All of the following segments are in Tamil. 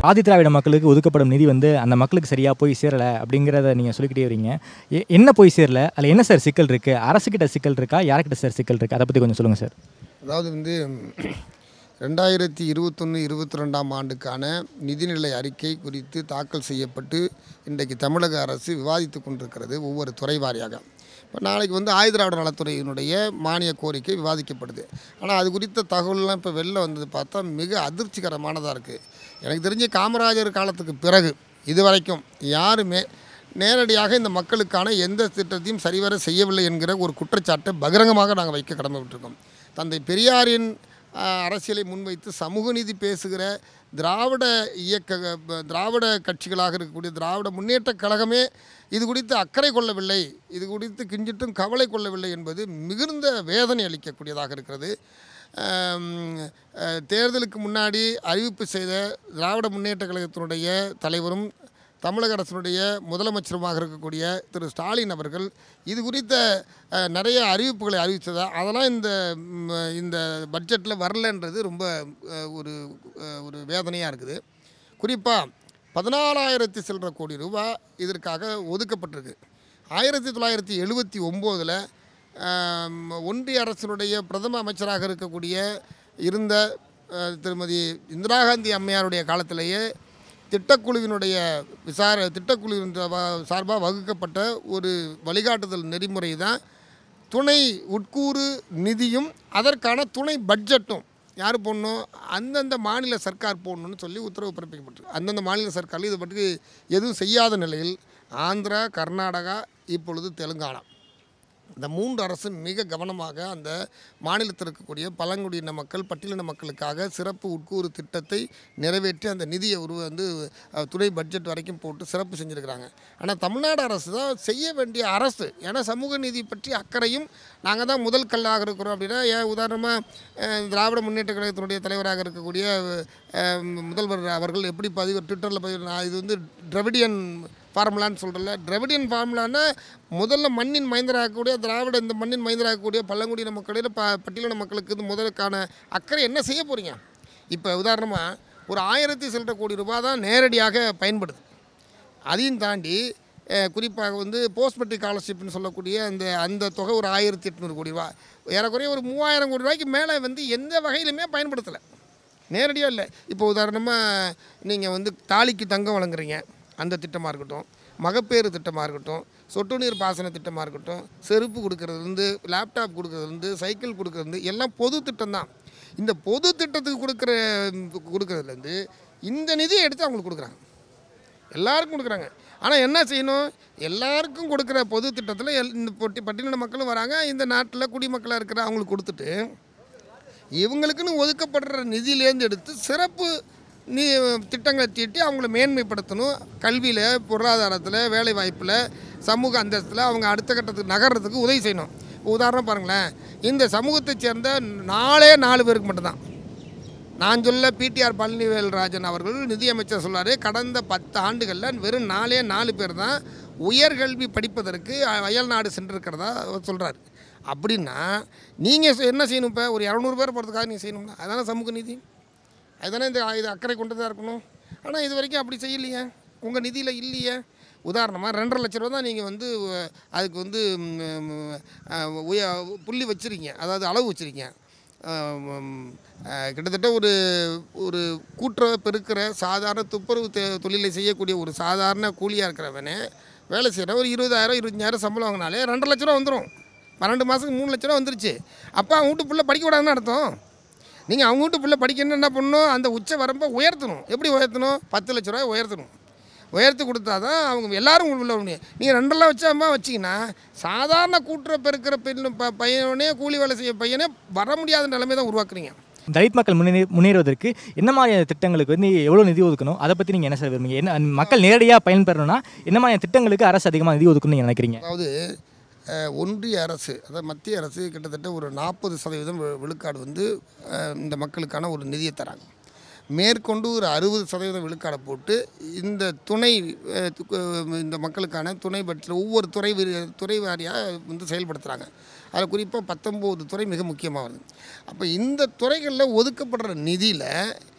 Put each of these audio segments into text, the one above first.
ஆதிதிராவிட மக்களுக்கு ஒதுக்கப்படும் நிதி வந்து அந்த மக்களுக்கு சரியாக போய் சேரலை அப்படிங்கிறத நீங்கள் சொல்லிக்கிட்டே வரீங்க எ- என்ன போய் சேரல அதில் என்ன சார் சிக்கல் இருக்குது அரசுக்கிட்ட சிக்கல் இருக்கா யார்கிட்ட சார் சிக்கல் இருக்குது அதை பற்றி கொஞ்சம் சொல்லுங்கள் சார் அதாவது வந்து ரெண்டாயிரத்தி இருபத்தொன்று இருபத்தி ரெண்டாம் ஆண்டுக்கான நிதிநிலை அறிக்கை குறித்து தாக்கல் செய்யப்பட்டு இன்றைக்கு தமிழக அரசு விவாதித்து கொண்டிருக்கிறது ஒவ்வொரு துறை வாரியாக இப்போ நாளைக்கு வந்து ஆயுதிராவிட நலத்துறையினுடைய மானிய கோரிக்கை விவாதிக்கப்படுது ஆனால் அது குறித்த தகவல்லாம் இப்போ வெளில வந்தது பார்த்தா மிக அதிர்ச்சிகரமானதாக இருக்குது எனக்கு தெரிஞ்சு காமராஜர் காலத்துக்கு பிறகு இதுவரைக்கும் யாருமே நேரடியாக இந்த மக்களுக்கான எந்த திட்டத்தையும் சரிவர செய்யவில்லை என்கிற ஒரு குற்றச்சாட்டை பகிரங்கமாக நாங்கள் வைக்க கடமைப்பட்டிருக்கோம் தந்தை பெரியாரின் ஆஹ், அரசியலை முன்வைத்து சமூக நீதி பேசுகிற திராவிட இயக்க ப- திராவிட கட்சிகளாக இருக்கக்கூடிய திராவிட முன்னேற்றக் கழகமே இது குறித்து அக்கறை கொள்ளவில்லை இது குறித்து கிஞ்சிட்டும் கவலை கொள்ளவில்லை என்பது மிகுந்த வேதனை அளிக்கக்கூடியதாக இருக்கிறது ஆம், அஹ், தேர்தலுக்கு முன்னாடி அறிவிப்பு செய்த திராவிட முன்னேற்ற கழகத்தினுடைய தலைவரும் தமிழக அரசினுடைய முதலமைச்சருமாக இருக்கக்கூடிய திரு ஸ்டாலின் அவர்கள் இது குறித்த அஹ், நிறைய அறிவிப்புகளை அறிவித்ததா அதெல்லாம் இந்த ம், இந்த பட்ஜெட்டில் வரலன்றது ரொம்ப அஹ், ஒரு அஹ், ஒரு வேதனையாக இருக்குது குறிப்பாக பதினாலாயிரத்தி சில்லற கோடி ரூபாய் இதற்காக ஒதுக்கப்பட்டிருக்கு ஆயிரத்தி தொள்ளாயிரத்தி எழுபத்தி ஒம்போதில் ஒன்றிய அரசினுடைய பிரதம அமைச்சராக இருக்கக்கூடிய இருந்த அஹ், திருமதி இந்திரா காந்தி அம்மையாருடைய காலத்திலேயே திட்டக்குழுவினுடைய விசார திட்டக்குழுவின் சார்பாக வகுக்கப்பட்ட ஒரு வழிகாட்டுதல் நெறிமுறை தான் துணை உட்கூறு நிதியும் அதற்கான துணை பட்ஜெட்டும் யார் போடணும் அந்தந்த மாநில சர்க்கார் போடணும்னு சொல்லி உத்தரவு பிறப்பிக்கப்பட்டிருக்கு அந்தந்த மாநில சர்க்காரில் இது பற்றி எதுவும் செய்யாத நிலையில் ஆந்திரா கர்நாடகா இப்பொழுது தெலுங்கானா இந்த மூன்று அரசும் மிக கவனமாக அந்த மாநிலத்தில் இருக்கக்கூடிய பழங்குடியின மக்கள் பட்டியலின மக்களுக்காக சிறப்பு உட்கூறு திட்டத்தை நிறைவேற்றி அந்த நிதியை உருவ வந்து அஹ், துணை பட்ஜெட் வரைக்கும் போட்டு சிறப்பு செஞ்சுருக்கிறாங்க ஆனால் தமிழ்நாடு அரசு தான் செய்ய வேண்டிய அரசு ஏன்னா சமூக நீதி பற்றி அக்கறையும் நாங்கள் தான் முதல் கல்லாக இருக்கிறோம் அப்படின்னா ஏன் உதாரணமாக திராவிட முன்னேற்ற கழகத்தினுடைய தலைவராக இருக்கக்கூடிய அஹ், முதல்வர் அவர்கள் எப்படி பதிவு ட்விட்டரில் பதிவு நான் இது வந்து திராவிடியன் ஃபார்முலான்னு சொல்கிறல திராவிடியன் ஃபார்முலான்னா முதல்ல மண்ணின் மைந்தராகக்கூடிய திராவிட இந்த மண்ணின் மைந்தராகக்கூடிய பழங்குடியின மக்களில் ப பட்டியலின மக்களுக்கு இது முதலுக்கான அக்கறை என்ன செய்ய போகிறீங்க இப்போ உதாரணமாக ஒரு ஆயிரத்தி சில்லற கோடி ரூபாய் தான் நேரடியாக பயன்படுது அதையும் தாண்டி அஹ், குறிப்பாக வந்து போஸ்ட் மெட்ரிக் ஸ்காலர்ஷிப்னு சொல்லக்கூடிய அந்த அந்த தொகை ஒரு ஆயிரத்தி எட்நூறு கோடி ரூபா ஏறக்குறைய ஒரு மூவாயிரம் கோடி ரூபாய்க்கு மேலே வந்து எந்த வகையிலுமே பயன்படுத்தலை நேரடியாக இல்லை இப்போ உதாரணமாக நீங்கள் வந்து தாலிக்கு தங்கம் வழங்குறீங்க அந்த திட்டமாக இருக்கட்டும் மகப்பேறு திட்டமாக இருக்கட்டும் சொட்டு நீர் பாசன திட்டமாக இருக்கட்டும் செருப்பு கொடுக்கறதுலேருந்து லேப்டாப் கொடுக்கறதுலேருந்து சைக்கிள் கொடுக்கறதுலேருந்து எல்லாம் பொது திட்டம் தான் இந்த பொது திட்டத்துக்கு கொடுக்குற கொடுக்கறதுலேருந்து இந்த நிதியை எடுத்து அவங்களுக்கு கொடுக்குறாங்க எல்லாருக்கும் கொடுக்குறாங்க ஆனால் என்ன செய்யணும் எல்லாருக்கும் கொடுக்குற பொது திட்டத்தில் எல் இந்த பொட்டி பட்டியலின மக்களும் வராங்க இந்த நாட்டில் குடிமக்களாக இருக்கிற அவங்களுக்கு கொடுத்துட்டு இவங்களுக்குன்னு ஒதுக்கப்படுற நிதியிலேருந்து எடுத்து சிறப்பு நீ திட்டங்களை தீட்டி அவங்கள மேன்மைப்படுத்தணும் கல்வியில் பொருளாதாரத்தில் வேலை வாய்ப்பில் சமூக அந்தஸ்தில் அவங்க அடுத்த கட்டத்துக்கு நகர்றதுக்கு உதவி செய்யணும் உதாரணம் பாருங்களேன் இந்த சமூகத்தைச் சேர்ந்த நாலே நாலு பேருக்கு மட்டும்தான் நான் சொல்ல பிடிஆர் பழனிவேல் ராஜன் அவர்கள் நிதியமைச்சர் சொல்றாரு கடந்த பத்து ஆண்டுகளில் வெறும் நாலே நாலு பேர் தான் உயர்கல்வி படிப்பதற்கு அ- அயல்நாடு சென்றிருக்கிறதா அவர் சொல்கிறார் அப்படின்னா நீங்கள் என்ன செய்யணும் இப்போ ஒரு இரநூறு பேர் போகிறதுக்காக நீங்கள் செய்யணும்னா அதானே சமூக நீதி அதுதானே இந்த இது அக்கறை கொண்டதாக இருக்கணும் ஆனால் இது வரைக்கும் அப்படி செய்யலையே உங்கள் நிதியில் இல்லையே உதாரணமாக ரெண்டரை லட்ச ரூபா தான் நீங்கள் வந்து அஹ், அதுக்கு வந்து ம், ம், அஹ், உய புள்ளி வச்சுருக்கீங்க அதாவது அளவு வச்சுருக்கீங்க கிட்டத்தட்ட ஒரு ஒரு கூட்டுறவு பெருக்கிற சாதாரண துப்புரவு தெ- தொழிலை செய்யக்கூடிய ஒரு சாதாரண கூலியாக இருக்கிறவனே வேலை செய்கிற ஒரு இருபதாயிரம் இருபத்தஞ்சாயிரம் சம்பளம் வாங்கினாலே ரெண்டரை லட்ச ரூபா வந்துடும் பன்னெண்டு மாதத்துக்கு மூணு லட்ச ரூபா வந்துருச்சு அப்போ அவங்க வீட்டு பிள்ளை படிக்க கூடாதுன்னு அர்த்தம் நீங்கள் அவங்க வீட்டு பிள்ளை படிக்கணும்னு என்ன பண்ணணும் அந்த உச்ச வரம்பை உயர்த்தணும் எப்படி உயர்த்தணும் பத்து லட்ச ரூபாய் உயர்த்தணும் உயர்த்தி கொடுத்தா தான் அவங்க எல்லாரும் உள்ள வர முடியும் நீங்கள் ரெண்டெல்லாம் வச்சாமா வச்சிங்கன்னா சாதாரண கூட்டுறவு பெருக்கிற பெண் ப பையனே கூலி வேலை செய்ய பையனே வர முடியாத நிலைமை தான் உருவாக்குறீங்க தலித் மக்கள் முன்னேறி முன்னேறுவதற்கு என்ன மாதிரியான திட்டங்களுக்கு வந்து எவ்வளோ நிதி ஒதுக்கணும் அதை பற்றி நீங்கள் என்ன சார் விரும்புங்க என்ன மக்கள் நேரடியாக பயன்பெறணும்னா என்ன மாதிரியான திட்டங்களுக்கு அரசு அதிகமாக நிதி ஒதுக்கணும்னு நீங்கள் நினைக்கிறீங்க அதாவது அஹ், ஒன்றிய அரசு அதாவது மத்திய அரசு கிட்டத்தட்ட ஒரு நாற்பது சதவீதம் வி- விழுக்காடு வந்து அஹ், இந்த மக்களுக்கான ஒரு நிதியை தராங்க மேற்கொண்டு ஒரு அறுபது சதவீதம் விழுக்காடை போட்டு இந்த துணை அஹ், து- அஹ், இந்த மக்களுக்கான துணை பட்ஜெட் ஒவ்வொரு துறை வி- துறை வாரியாக வந்து செயல்படுத்துகிறாங்க அதில் குறிப்பாக பத்தொம்போது துறை மிக முக்கியமாக வருது அப்போ இந்த துறைகளில் ஒதுக்கப்படுற நிதியில்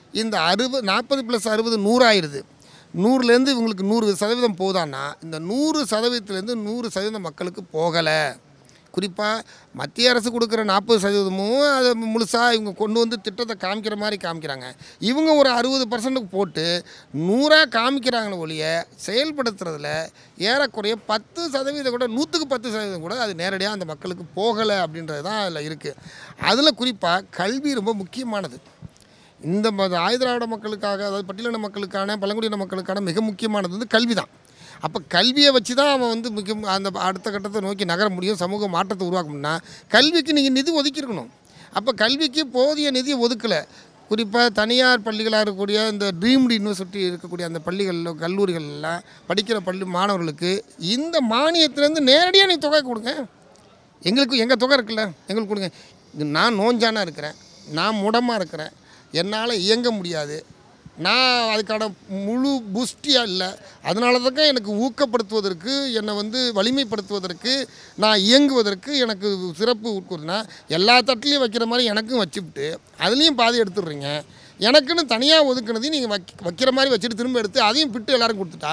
இந்த அறுபது நாற்பது ப்ளஸ் அறுபது நூறாயிருது நூறுலேருந்து இவங்களுக்கு நூறு சதவீதம் போதான்னா இந்த நூறு சதவீதத்துலேருந்து நூறு சதவீதம் மக்களுக்கு போகலை குறிப்பாக மத்திய அரசு கொடுக்குற நாற்பது சதவீதமும் அதை முழுசாக இவங்க கொண்டு வந்து திட்டத்தை காமிக்கிற மாதிரி காமிக்கிறாங்க இவங்க ஒரு அறுபது பர்சன்ட்டுக்கு போட்டு நூறாக காமிக்கிறாங்களே ஒழிய செயல்படுத்துறதுல ஏறக்குறைய பத்து சதவீதம் கூட நூற்றுக்கு பத்து சதவீதம் கூட அது நேரடியாக அந்த மக்களுக்கு போகலை அப்படின்றது தான் அதில் இருக்குது அதில் குறிப்பாக கல்வி ரொம்ப முக்கியமானது இந்த ம- ஆயுதிராவிட மக்களுக்காக அதாவது பட்டியலின மக்களுக்கான பழங்குடியின மக்களுக்கான மிக முக்கியமானது வந்து கல்வி தான் அப்போ கல்வியை வச்சு தான் அவன் வந்து முக்கிய அந்த அடுத்த கட்டத்தை நோக்கி நகர முடியும் சமூக மாற்றத்தை உருவாக்கணும்னா கல்விக்கு நீங்கள் நிதி ஒதுக்கியிருக்கணும் அப்போ கல்விக்கு போதிய நிதியை ஒதுக்கலை குறிப்பாக தனியார் பள்ளிகளாக இருக்கக்கூடிய இந்த ட்ரீம்டு யூனிவர்சிட்டி இருக்கக்கூடிய அந்த பள்ளிகளில் கல்லூரிகள்லாம் படிக்கிற பள்ளி மாணவர்களுக்கு இந்த மானியத்திலேருந்து நேரடியாக நீங்கள் தொகை கொடுங்க எங்களுக்கு எங்கள் தொகை இருக்குல்ல எங்களுக்கு கொடுங்க இது நான் நோஞ்சானா இருக்கிறேன் நான் முடமாக இருக்கிறேன் என்னால் இயங்க முடியாது நான் அதுக்கான முழு புஷ்டியாக இல்லை அதனால தான் எனக்கு ஊக்கப்படுத்துவதற்கு என்னை வந்து வலிமைப்படுத்துவதற்கு நான் இயங்குவதற்கு எனக்கு சிறப்பு உட்கூறினா எல்லா தட்டிலையும் வைக்கிற மாதிரி எனக்கும் வச்சுவிட்டு அதுலேயும் பாதி எடுத்துடுறீங்க எனக்குன்னு தனியாக ஒதுக்குனதையும் நீங்கள் வைக்க வைக்கிற மாதிரி வச்சுட்டு திரும்ப எடுத்து அதையும் பிட்டு எல்லாரும் கொடுத்துட்டா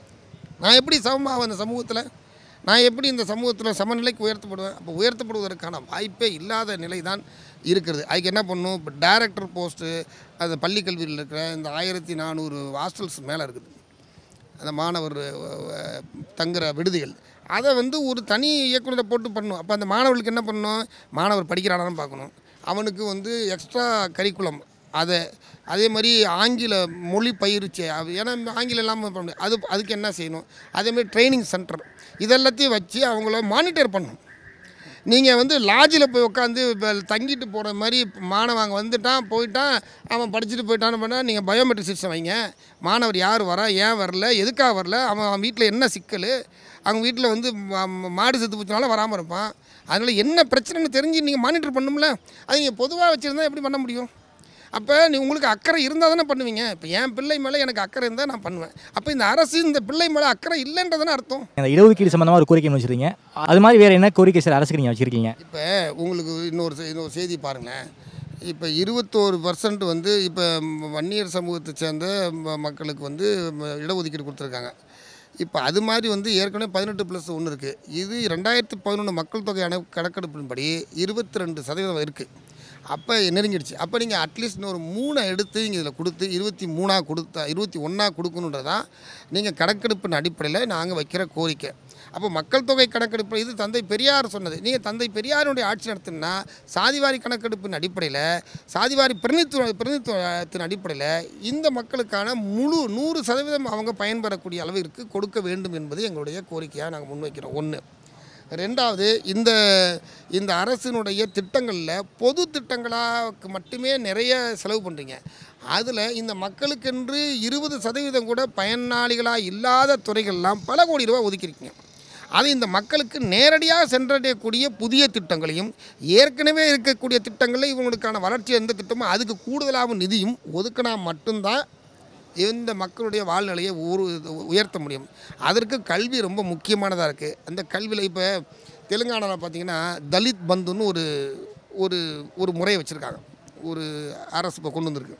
நான் எப்படி சமமாக அந்த சமூகத்தில் நான் எப்படி இந்த சமூகத்தில் சமநிலைக்கு உயர்த்தப்படுவேன் அப்போ உயர்த்தப்படுவதற்கான வாய்ப்பே இல்லாத நிலை தான் இருக்கிறது அதுக்கு என்ன பண்ணணும் இப்போ டைரக்டர் போஸ்ட்டு அந்த பள்ளி கல்வியில் இருக்கிற இந்த ஆயிரத்தி நானூறு ஹாஸ்டல்ஸ் மேலே இருக்குது அந்த மாணவர் அஹ், தங்குற விடுதிகள் அதை வந்து ஒரு தனி இயக்குனரை போட்டு பண்ணணும் அப்போ அந்த மாணவர்களுக்கு என்ன பண்ணணும் மாணவர் படிக்கிறானான்னு பார்க்கணும் அவனுக்கு வந்து எக்ஸ்ட்ரா கரிக்குலம் அதை அதே மாதிரி ஆங்கில மொழி பயிற்சி அது ஏன்னா இந்த ஆங்கிலம் இல்லாமல் பண்ண முடியாது அது அதுக்கு என்ன செய்யணும் அதே மாதிரி ட்ரைனிங் சென்டர் இதெல்லாத்தையும் வச்சு அவங்கள மானிட்டர் பண்ணணும் நீங்கள் வந்து லாட்ஜில் போய் உட்காந்து இப்போ தங்கிட்டு போகிற மாதிரி மாணவன் வந்துட்டான் போயிட்டான் அவன் படிச்சுட்டு போயிட்டான்னு பண்ணால் நீங்கள் பயோமெட்ரிக் சிஸ்டம் வைங்க மாணவர் யார் வரா ஏன் வரல எதுக்காக வரல அவன் அவன் வீட்டில் என்ன சிக்கல் அவங்க வீட்டில் வந்து ம- ம- மாடு செத்து போச்சனால வராமல் இருப்பான் அதனால் என்ன பிரச்சனைன்னு தெரிஞ்சு நீங்கள் மானிட்டர் பண்ணணும்ல அது நீங்கள் பொதுவாக வச்சுருந்தா எப்படி பண்ண முடியும் அப்போ நீ உங்களுக்கு அக்கறை இருந்தால் தானே பண்ணுவீங்க இப்போ என் பிள்ளை மேலே எனக்கு அக்கறை இருந்தால் நான் பண்ணுவேன் அப்போ இந்த அரசு இந்த பிள்ளை மேலே அக்கறை இல்லைன்றதுன்னு அர்த்தம் அந்த இடஒதுக்கீடு சம்மந்தமாக ஒரு கோரிக்கை வச்சுருக்கீங்க அது மாதிரி வேறு என்ன கோரிக்கை சார் அரசுக்கு நீங்கள் வச்சுருக்கீங்க இப்போ உங்களுக்கு இன்னொரு செ- இன்னொரு செய்தி பாருங்களேன் இப்போ இருபத்தோரு பர்சன்ட் வந்து இப்போ வன்னியர் சமூகத்தை சேர்ந்த ம- மக்களுக்கு வந்து ம- இடஒதுக்கீடு கொடுத்துருக்காங்க இப்போ அது மாதிரி வந்து ஏற்கனவே பதினெட்டு ப்ளஸ் ஒன்று இருக்குது இது ரெண்டாயிரத்தி பதினொன்று மக்கள் தொகை அணை கணக்கெடுப்பின்படி இருபத்தி ரெண்டு சதவீதம் இருக்குது அப்போ நெருங்கிடுச்சு அப்போ நீங்கள் அட்லீஸ்ட் இன்னொரு மூணை எடுத்து நீங்கள் இதில் கொடுத்து இருபத்தி மூணாக கொடுத்தா இருபத்தி ஒன்றா கொடுக்கணுன்றதான் நீங்கள் கணக்கெடுப்பின் அடிப்படையில் நாங்கள் வைக்கிற கோரிக்கை அப்போ மக்கள் தொகை கணக்கெடுப்பு இது தந்தை பெரியார் சொன்னது நீங்கள் தந்தை பெரியாருடைய ஆட்சி நடத்தினா சாதிவாரி கணக்கெடுப்பின் அடிப்படையில் சாதிவாரி பிரதித்துவ பிரதித்துவத்தின் அடிப்படையில் இந்த மக்களுக்கான முழு நூறு சதவீதம் அவங்க பயன்பெறக்கூடிய அளவிற்கு கொடுக்க வேண்டும் என்பது எங்களுடைய கோரிக்கையாக நாங்கள் முன்வைக்கிறோம் ஒன்று ரெண்டாவது இந்த இந்த அரசினுடைய திட்டங்களில் பொது திட்டங்களாக மட்டுமே நிறைய செலவு பண்ணுறீங்க அதில் இந்த மக்களுக்கென்று இருபது சதவீதம் கூட பயனாளிகளாக இல்லாத துறைகள்லாம் பல கோடி ரூபாய் ஒதுக்கியிருக்கீங்க அது இந்த மக்களுக்கு நேரடியாக சென்றடையக்கூடிய புதிய திட்டங்களையும் ஏற்கனவே இருக்கக்கூடிய திட்டங்களில் இவங்களுக்கான வளர்ச்சி எந்த திட்டமோ அதுக்கு கூடுதலாகவும் நிதியும் ஒதுக்கினா மட்டும்தான் இந்த மக்களுடைய வாழ்நிலையை ஊரு உயர்த்த முடியும் அதற்கு கல்வி ரொம்ப முக்கியமானதாக இருக்குது அந்த கல்வியில் இப்போ தெலுங்கானாவில் பார்த்தீங்கன்னா தலித் பந்துன்னு ஒரு ஒரு ஒரு முறையை வச்சுருக்காங்க ஒரு அரசு இப்போ கொண்டு வந்திருக்கு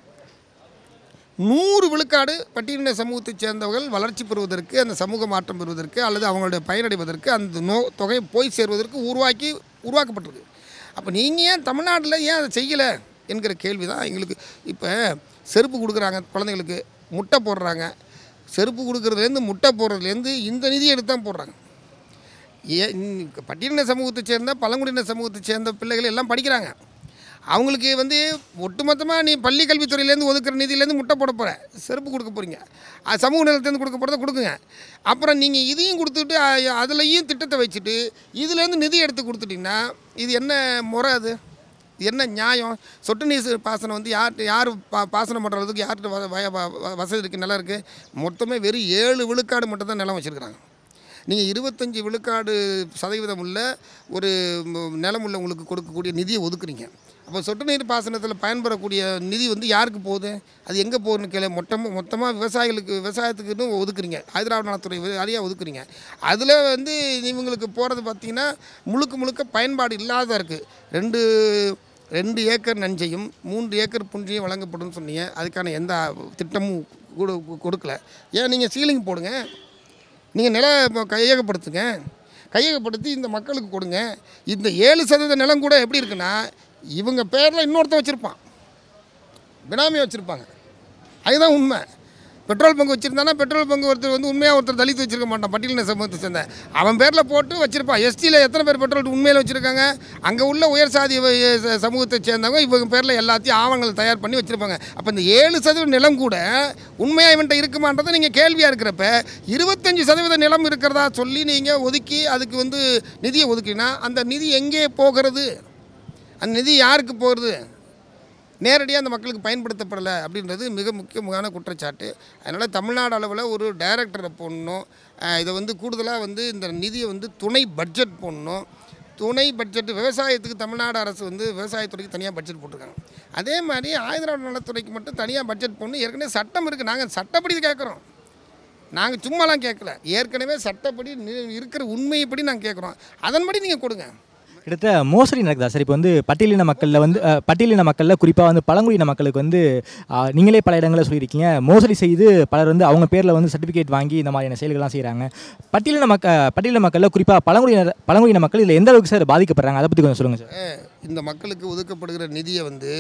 நூறு விழுக்காடு பட்டியலின சமூகத்தைச் சேர்ந்தவர்கள் வளர்ச்சி பெறுவதற்கு அந்த சமூக மாற்றம் பெறுவதற்கு அல்லது அவங்களுடைய பயனடைவதற்கு அந்த நோ தொகை போய் சேர்வதற்கு உருவாக்கி உருவாக்கப்பட்டிருக்கு அப்போ நீங்கள் ஏன் தமிழ்நாட்டில் ஏன் அதை செய்யலை என்கிற கேள்வி தான் எங்களுக்கு இப்போ செருப்பு கொடுக்குறாங்க குழந்தைங்களுக்கு முட்டை போடுறாங்க செருப்பு கொடுக்குறதுலேருந்து முட்டை போடுறதுலேருந்து இந்த நிதியை எடுத்து தான் போடுறாங்க ஏ இந்த பட்டியலின சமூகத்தை சேர்ந்த பழங்குடியின சமூகத்தை சேர்ந்த பிள்ளைகள் எல்லாம் படிக்கிறாங்க அவங்களுக்கு வந்து ஒட்டுமொத்தமாக நீ பள்ளி கல்வித்துறையிலேருந்து ஒதுக்குற நிதியிலேருந்து முட்டை போட போகிற செருப்பு கொடுக்க போகிறீங்க அது சமூக நிலத்துலேருந்து கொடுக்க போகிறத கொடுக்குங்க அப்புறம் நீங்கள் இதையும் கொடுத்துட்டு அ- அதுலேயும் திட்டத்தை வச்சுட்டு இதுலேருந்து நிதி எடுத்து கொடுத்துட்டிங்கன்னா இது என்ன முறை அது இது என்ன நியாயம் சொட்டு நீர் பாசனம் வந்து யார் யார் பா பாசனம் பண்ணுறதுக்கு யார்கிட்ட வ- வய- வ- வ- வசதி இருக்குது நிலம் இருக்குது மொத்தமே வெறும் ஏழு விழுக்காடு மட்டும் தான் நிலம் வச்சுருக்குறாங்க நீங்கள் இருபத்தஞ்சி விழுக்காடு சதவீதம் உள்ள ஒரு ம், நிலம் உள்ளவங்களுக்கு கொடுக்கக்கூடிய நிதியை ஒதுக்குறீங்க அப்போ சொட்டு நீர் பாசனத்தில் பயன்பெறக்கூடிய நிதி வந்து யாருக்கு போகுது அது எங்கே போகுதுன்னு கேளு மொத்தமாக மொத்தமாக விவசாயிகளுக்கு விவசாயத்துக்குன்னு ஒதுக்குறீங்க ஹைதராபாத் நலத்துறை அதிகம் ஒதுக்குறீங்க அதில் வந்து இவங்களுக்கு போகிறது பார்த்தீங்கன்னா முழுக்க முழுக்க பயன்பாடு இல்லாத இருக்குது ரெண்டு ரெண்டு ஏக்கர் நஞ்சையும் மூன்று ஏக்கர் புன்றியும் வழங்கப்படும் சொன்னீங்க அதுக்கான எந்த திட்டமும் கொடு கொடுக்கல ஏன் நீங்கள் சீலிங் போடுங்க நீங்கள் நில இப்போ கையகப்படுத்துங்க கையகப்படுத்தி இந்த மக்களுக்கு கொடுங்க இந்த ஏழு சதவீத நிலம் கூட எப்படி இருக்குன்னா இவங்க பேரில் இன்னொருத்தன் வச்சுருப்பான் பினாமி வச்சுருப்பாங்க அதுதான் உண்மை பெட்ரோல் பங்கு வச்சுருந்தானா பெட்ரோல் பங்கு ஒருத்தர் வந்து உண்மையாக ஒருத்தர் தலித் வச்சிருக்க மாட்டான் பட்டியலின சமூகத்தை சேர்ந்த அவன் பேரில் போட்டு வச்சுருப்பான் எஸ்டியில் எத்தனை பேர் பெட்ரோல் உண்மையில் வச்சுருக்காங்க அங்கே உள்ள உயர் சாதி வ- ச- சமூகத்தை சேர்ந்தவங்க இவங்க பேரில் எல்லாத்தையும் ஆவணங்கள் தயார் பண்ணி வச்சுருப்பாங்க அப்போ இந்த ஏழு சதவீத நிலம் கூட உண்மையாக இவன்ட்ட இருக்குமான்றதை நீங்கள் கேள்வியாக இருக்கிறப்ப இருபத்தஞ்சி சதவீத நிலம் இருக்கிறதா சொல்லி நீங்கள் ஒதுக்கி அதுக்கு வந்து நிதியை ஒதுக்கினா அந்த நிதி எங்கே போகிறது அந்த நிதி யாருக்கு போகிறது நேரடியாக அந்த மக்களுக்கு பயன்படுத்தப்படலை அப்படின்றது மிக முக்கியமான குற்றச்சாட்டு அதனால் தமிழ்நாடு அளவில் ஒரு டைரக்டரை போடணும் அஹ் இதை வந்து கூடுதலாக வந்து இந்த நிதியை வந்து துணை பட்ஜெட் போடணும் துணை பட்ஜெட் விவசாயத்துக்கு தமிழ்நாடு அரசு வந்து விவசாயத்துறைக்கு தனியாக பட்ஜெட் போட்டிருக்காங்க அதே மாதிரி ஆயுதராட நலத்துறைக்கு மட்டும் தனியாக பட்ஜெட் போடணும் ஏற்கனவே சட்டம் இருக்குது நாங்கள் சட்டப்படி கேட்குறோம் நாங்கள் சும்மாலாம் கேட்கல ஏற்கனவே சட்டப்படி நி- இருக்கிற உண்மையைப்படி நாங்கள் கேட்குறோம் அதன்படி நீங்கள் கொடுங்க கிட்டத்தட்ட மோசடி நடக்குதா சார் இப்போ வந்து பட்டியலின மக்களில் வந்து அஹ், பட்டியலின மக்களில் குறிப்பாக வந்து பழங்குடியின மக்களுக்கு வந்து அஹ், நீங்களே பல இடங்களில் சொல்லியிருக்கீங்க மோசடி செய்து பலர் வந்து அவங்க பேரில் வந்து சர்டிஃபிகேட் வாங்கி இந்த மாதிரியான செயல்கள்லாம் செய்கிறாங்க பட்டியலின மக்க பட்டியலின மக்களில் குறிப்பாக பழங்குடியினர் பழங்குடியின மக்கள் இதில் எந்த அளவுக்கு சார் பாதிக்கப்படுறாங்க அதை பற்றி கொஞ்சம் சொல்லுங்கள் சார் இந்த மக்களுக்கு ஒதுக்கப்படுகிற நிதியை வந்து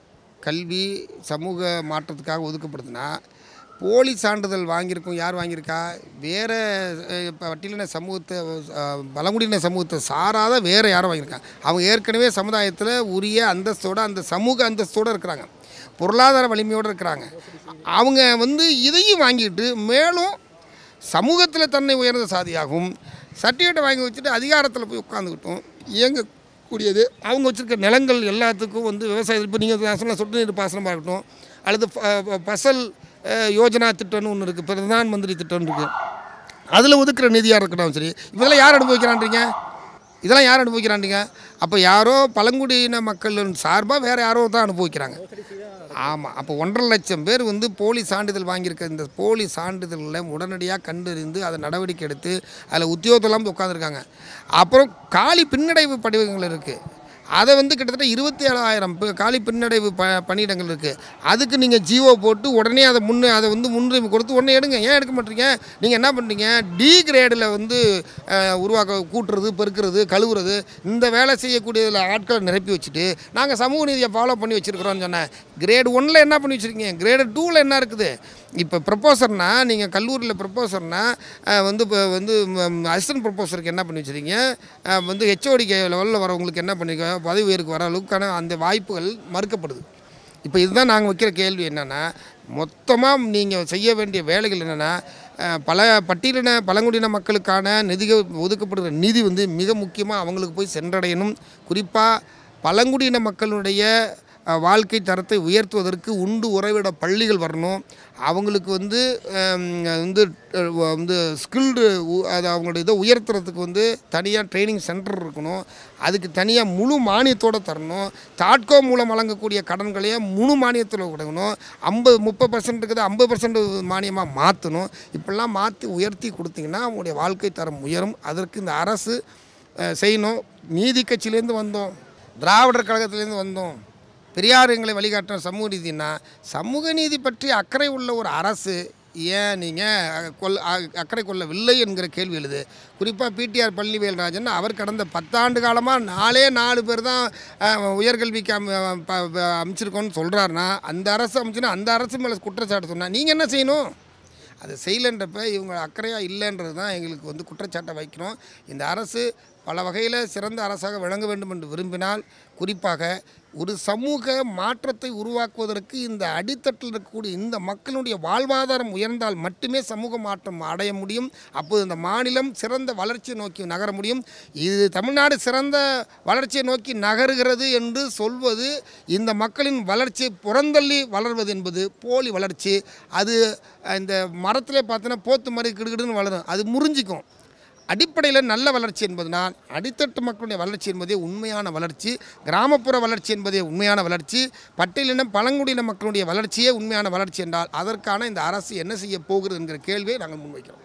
கல்வி சமூக மாற்றத்துக்காக ஒதுக்கப்படுதுன்னா போலி சான்றிதழ் வாங்கியிருக்கோம் யார் வாங்கியிருக்கா வேறு இப்போ பட்டியலின சமூகத்தை அஹ், பழங்குடியின சமூகத்தை சாராத வேறு யாரும் வாங்கியிருக்காங்க அவங்க ஏற்கனவே சமுதாயத்தில் உரிய அந்தஸ்தோட அந்த சமூக அந்தஸ்தோடு இருக்கிறாங்க பொருளாதார வலிமையோடு இருக்கிறாங்க அவங்க வந்து இதையும் வாங்கிட்டு மேலும் சமூகத்தில் தன்னை உயர்ந்த சாதியாகவும் சர்டிஃபிகேட்டை வாங்கி வச்சுட்டு அதிகாரத்தில் போய் உட்காந்துக்கிட்டும் இயங்கக்கூடியது அவங்க வச்சுருக்க நிலங்கள் எல்லாத்துக்கும் வந்து விவசாயம் இப்போ நீங்கள் சொன்ன சொட்டு நீர் பாசனமாக இருக்கட்டும் அல்லது ப- ப- பசல் அஹ், யோஜனா திட்டம்னு ஒன்று இருக்குது பிரதான் மந்திரி திட்டம்னு இருக்குது அதில் ஒதுக்குற நிதியாக இருக்கட்டும் சரி இதெல்லாம் யார் அனுபவிக்கிறான்றீங்க இதெல்லாம் யார் அனுபவிக்கிறான்றீங்க அப்போ யாரோ பழங்குடியின மக்கள் சார்பாக வேறு யாரோ தான் அனுபவிக்கிறாங்க ஆமாம் அப்போ ஒன்றரை லட்சம் பேர் வந்து போலி சான்றிதழ் வாங்கியிருக்க இந்த போலி சான்றிதழில் உடனடியாக கண்டறிந்து அதை நடவடிக்கை எடுத்து அதில் உத்தியோகத்தெல்லாம் உட்காந்துருக்காங்க அப்புறம் காலி பின்னடைவு படிவங்கள் இருக்குது அதை வந்து கிட்டத்தட்ட இருபத்தி ஏழாயிரம் பே- காலி பின்னடைவு ப பணியிடங்கள் இருக்குது அதுக்கு நீங்கள் ஜியோ போட்டு உடனே அதை முன்னே அதை வந்து முன்னுரிமை கொடுத்து உடனே எடுங்க ஏன் எடுக்க மாட்டீங்க நீங்கள் என்ன பண்ணுறீங்க டி கிரேடில் வந்து அஹ், உருவாக்க கூட்டுறது பெருக்கிறது கழுவுறது இந்த வேலை செய்யக்கூடியதில் ஆட்களை நிரப்பி வச்சுட்டு நாங்கள் சமூக நீதியை ஃபாலோ பண்ணி வச்சுருக்கிறோன்னு சொன்னேன் கிரேடு ஒன்னில் என்ன பண்ணி வச்சுருக்கீங்க கிரேடு டூவில் என்ன இருக்குது இப்போ ப்ரொப்போசர்னா நீங்கள் கல்லூரியில் ப்ரொப்போசர்னா வந்து இப்போ வந்து அசிஸ்டன்ட் ப்ரொப்போசருக்கு என்ன பண்ணி வச்சுருக்கீங்க அஹ், வந்து ஹெச்ஓடி லெவலில் வரவங்களுக்கு என்ன பண்ணிருக்க பதவி உயருக்கு வர அளவுக்கான அந்த வாய்ப்புகள் மறுக்கப்படுது இப்போ இதுதான் நாங்கள் வைக்கிற கேள்வி என்னென்னா மொத்தமாக நீங்கள் செய்ய வேண்டிய வேலைகள் என்னென்னா பல பட்டியலின பழங்குடியின மக்களுக்கான நிதி ஒதுக்கப்படுகிற நிதி வந்து மிக முக்கியமாக அவங்களுக்கு போய் சென்றடையணும் குறிப்பாக பழங்குடியின மக்களுடைய அஹ், வாழ்க்கை தரத்தை உயர்த்துவதற்கு உண்டு உறைவிட பள்ளிகள் வரணும் அவங்களுக்கு வந்து ஹம், வந்து அஹ், வந்து ஸ்கில்டு அது அவங்களுடைய இதை உயர்த்துறதுக்கு வந்து தனியாக ட்ரைனிங் சென்டர் இருக்கணும் அதுக்கு தனியாக முழு மானியத்தோடு தரணும் தாட்கோ மூலம் வழங்கக்கூடிய கடன்களையே முழு மானியத்தில் கொடுக்கணும் ஐம்பது முப்பது பர்சன்ட் இருக்குது ஐம்பது பர்சன்ட் மானியமாக மாற்றணும் இப்படிலாம் மாற்றி உயர்த்தி கொடுத்தீங்கன்னா அவங்களுடைய வாழ்க்கை தரம் உயரும் அதற்கு இந்த அரசு அஹ், செய்யணும் நீதி கட்சியிலேருந்து வந்தோம் திராவிடர் கழகத்திலேருந்து வந்தோம் பெரியார் எங்களை வழிகாட்டுற சமூக நீதினா சமூக நீதி பற்றி அக்கறை உள்ள ஒரு அரசு ஏன் நீங்கள் கொல் அ- அக்கறை கொள்ளவில்லை என்கிற கேள்வி எழுது குறிப்பாக பிடிஆர் பழனிவேல்ராஜன் அவர் கடந்த பத்தாண்டு காலமாக நாலே நாலு பேர் தான் அஹ், உயர்கல்விக்கு அம் ப- ப- அமைச்சிருக்கோன்னு சொல்கிறாருன்னா அந்த அரசு அமைச்சுன்னா அந்த அரசு மேலே குற்றச்சாட்டு சொன்னால் நீங்கள் என்ன செய்யணும் அது செய்யலைன்றப்ப இவங்க அக்கறையாக இல்லைன்றது தான் எங்களுக்கு வந்து குற்றச்சாட்டை வைக்கிறோம் இந்த அரசு பல வகையில் சிறந்த அரசாக விளங்க வேண்டும் என்று விரும்பினால் குறிப்பாக ஒரு சமூக மாற்றத்தை உருவாக்குவதற்கு இந்த அடித்தட்டில் இருக்கக்கூடிய இந்த மக்களுடைய வாழ்வாதாரம் உயர்ந்தால் மட்டுமே சமூக மாற்றம் அடைய முடியும் அப்போது இந்த மாநிலம் சிறந்த வளர்ச்சியை நோக்கி நகர முடியும் இது தமிழ்நாடு சிறந்த வளர்ச்சியை நோக்கி நகருகிறது என்று சொல்வது இந்த மக்களின் வளர்ச்சியை புறந்தள்ளி வளர்வது என்பது போலி வளர்ச்சி அது அஹ், இந்த மரத்திலே பார்த்தீங்கன்னா போத்து மாதிரி கிடுகிடுன்னு வளரும் அது முறிஞ்சிக்கும் அடிப்படையில் நல்ல வளர்ச்சி என்பதனால் அடித்தட்டு மக்களுடைய வளர்ச்சி என்பதே உண்மையான வளர்ச்சி கிராமப்புற வளர்ச்சி என்பதே உண்மையான வளர்ச்சி பட்டியலினம் பழங்குடியின மக்களுடைய வளர்ச்சியே உண்மையான வளர்ச்சி என்றால் அதற்கான இந்த அரசு என்ன செய்ய போகிறது என்கிற கேள்வியை நாங்கள் முன்வைக்கிறோம்